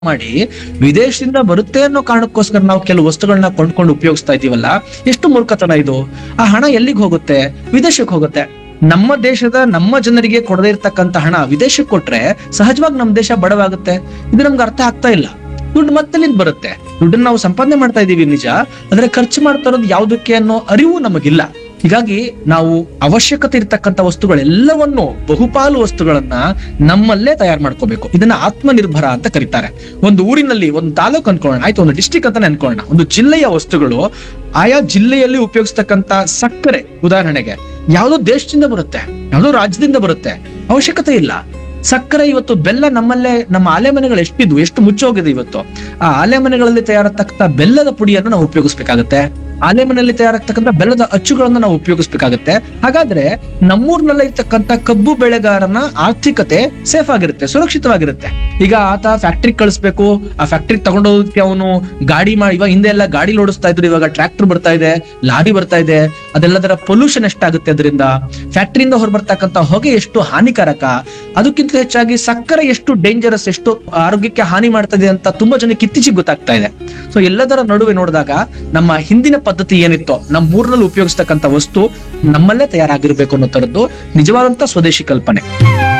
ಮಾಡಿ ವಿದೇಶದಿಂದ ಬರುತ್ತೆ ಅನ್ನೋ ಕಾರಣಕ್ಕೋಸ್ಕರ ನಾವು ಕೆಲವು ವಸ್ತುಗಳನ್ನ ಕೊಂಡ್ಕೊಂಡು ಉಪಯೋಗಿಸ್ತಾ ಇದೀವಲ್ಲ ಎಷ್ಟು ಮೂರ್ಖತನ ಇದು ಆ ಹಣ ಎಲ್ಲಿಗೆ ಹೋಗುತ್ತೆ ವಿದೇಶಕ್ಕೆ ಹೋಗುತ್ತೆ ನಮ್ಮ ದೇಶದ ನಮ್ಮ ಜನರಿಗೆ ಕೊಡದೇ ಇರ್ತಕ್ಕಂಥ ಹಣ ವಿದೇಶಕ್ಕೆ ಕೊಟ್ರೆ ಸಹಜವಾಗಿ ನಮ್ಮ ದೇಶ ಬಡವಾಗುತ್ತೆ ಇದು ನಮ್ಗೆ ಅರ್ಥ ಆಗ್ತಾ ಇಲ್ಲ ದುಡ್ಡು ಮತ್ತಲ್ಲಿಂದ ಬರುತ್ತೆ ದುಡ್ಡನ್ನ ನಾವು ಸಂಪಾದನೆ ಮಾಡ್ತಾ ಇದೀವಿ ನಿಜ ಆದ್ರೆ ಖರ್ಚು ಮಾಡ್ತಾ ಇರೋದು ಯಾವ್ದಕ್ಕೆ ಅನ್ನೋ ಅರಿವು ನಮಗಿಲ್ಲ ಹೀಗಾಗಿ ನಾವು ಅವಶ್ಯಕತೆ ಇರ್ತಕ್ಕಂಥ ವಸ್ತುಗಳೆಲ್ಲವನ್ನು ಬಹುಪಾಲು ವಸ್ತುಗಳನ್ನ ನಮ್ಮಲ್ಲೇ ತಯಾರು ಮಾಡ್ಕೋಬೇಕು ಇದನ್ನ ಆತ್ಮನಿರ್ಭರ ಅಂತ ಕರೀತಾರೆ ಒಂದು ಊರಿನಲ್ಲಿ ಒಂದು ತಾಲೂಕು ಅನ್ಕೊಳ್ಳೋಣ ಆಯ್ತು ಒಂದು ಡಿಸ್ಟಿಕ್ ಅಂತಾನೆ ಅನ್ಕೊಳ್ಳೋಣ ಒಂದು ಜಿಲ್ಲೆಯ ವಸ್ತುಗಳು ಆಯಾ ಜಿಲ್ಲೆಯಲ್ಲಿ ಉಪಯೋಗಿಸ್ತಕ್ಕಂಥ ಸಕ್ಕರೆ ಉದಾಹರಣೆಗೆ ಯಾವುದೋ ದೇಶದಿಂದ ಬರುತ್ತೆ ಯಾವುದೋ ರಾಜ್ಯದಿಂದ ಬರುತ್ತೆ ಅವಶ್ಯಕತೆ ಇಲ್ಲ ಸಕ್ಕರೆ ಇವತ್ತು ಬೆಲ್ಲ ನಮ್ಮಲ್ಲೇ ನಮ್ಮ ಆಲೆಮನೆಗಳು ಎಷ್ಟಿದ್ವು ಎಷ್ಟು ಮುಚ್ಚೋಗಿದೆ ಇವತ್ತು ಆ ಆಲೆಮನೆಗಳಲ್ಲಿ ತಯಾರಾಗ್ತಕ್ಕಂಥ ಬೆಲ್ಲದ ಪುಡಿಯನ್ನು ನಾವು ಉಪಯೋಗಿಸ್ಬೇಕಾಗತ್ತೆ ಆಲೆಮನೆಯಲ್ಲಿ ತಯಾರಾಗ್ತಕ್ಕಂಥ ಬೆಲ್ಲದ ಅಚ್ಚುಗಳನ್ನು ನಾವು ಉಪಯೋಗಿಸ್ಬೇಕಾಗತ್ತೆ ಹಾಗಾದ್ರೆ ನಮ್ಮೂರ್ನಲ್ಲೇ ಇರ್ತಕ್ಕಂಥ ಕಬ್ಬು ಬೆಳೆಗಾರನ ಆರ್ಥಿಕತೆ ಸೇಫ್ ಆಗಿರುತ್ತೆ ಸುರಕ್ಷಿತವಾಗಿರುತ್ತೆ ಈಗ ಆತ ಫ್ಯಾಕ್ಟ್ರಿ ಕಳಿಸ್ಬೇಕು ಆ ಫ್ಯಾಕ್ಟ್ರಿ ತಗೊಂಡೋದಕ್ಕೆ ಅವನು ಗಾಡಿ ಮಾಡಿ ಇವಾಗ ಹಿಂದೆ ಎಲ್ಲ ಗಾಡಿ ಓಡಿಸ್ತಾ ಇದ್ರು ಇವಾಗ ಟ್ರ್ಯಾಕ್ಟರ್ ಬರ್ತಾ ಇದೆ ಲಾರಿ ಬರ್ತಾ ಇದೆ ಅದೆಲ್ಲದರ ಪೊಲ್ಯೂಷನ್ ಎಷ್ಟಾಗುತ್ತೆ ಅದರಿಂದ ಫ್ಯಾಕ್ಟ್ರಿಯಿಂದ ಹೊರಬರ್ತಕ್ಕಂಥ ಹೊಗೆ ಎಷ್ಟು ಹಾನಿಕಾರಕ ಅದಕ್ಕಿಂತ ಹೆಚ್ಚಾಗಿ ಸಕ್ಕರೆ ಎಷ್ಟು ಡೇಂಜರಸ್ ಎಷ್ಟು ಆರೋಗ್ಯಕ್ಕೆ ಹಾನಿ ಮಾಡ್ತದೆ ಅಂತ ತುಂಬಾ ಜನಕ್ಕೆ ಇತ್ತೀಚೆಗೆ ಗೊತ್ತಾಗ್ತಾ ಇದೆ ಸೊ ಎಲ್ಲದರ ನಡುವೆ ನೋಡಿದಾಗ ನಮ್ಮ ಹಿಂದಿನ ಪದ್ಧತಿ ಏನಿತ್ತೋ ನಮ್ಮ ಊರಿನಲ್ಲಿ ಉಪಯೋಗಿಸ್ತಕ್ಕಂಥ ವಸ್ತು ನಮ್ಮಲ್ಲೇ ತಯಾರಾಗಿರ್ಬೇಕು ಅನ್ನೋ ತರದ್ದು ನಿಜವಾದಂತ ಸ್ವದೇಶಿ ಕಲ್ಪನೆ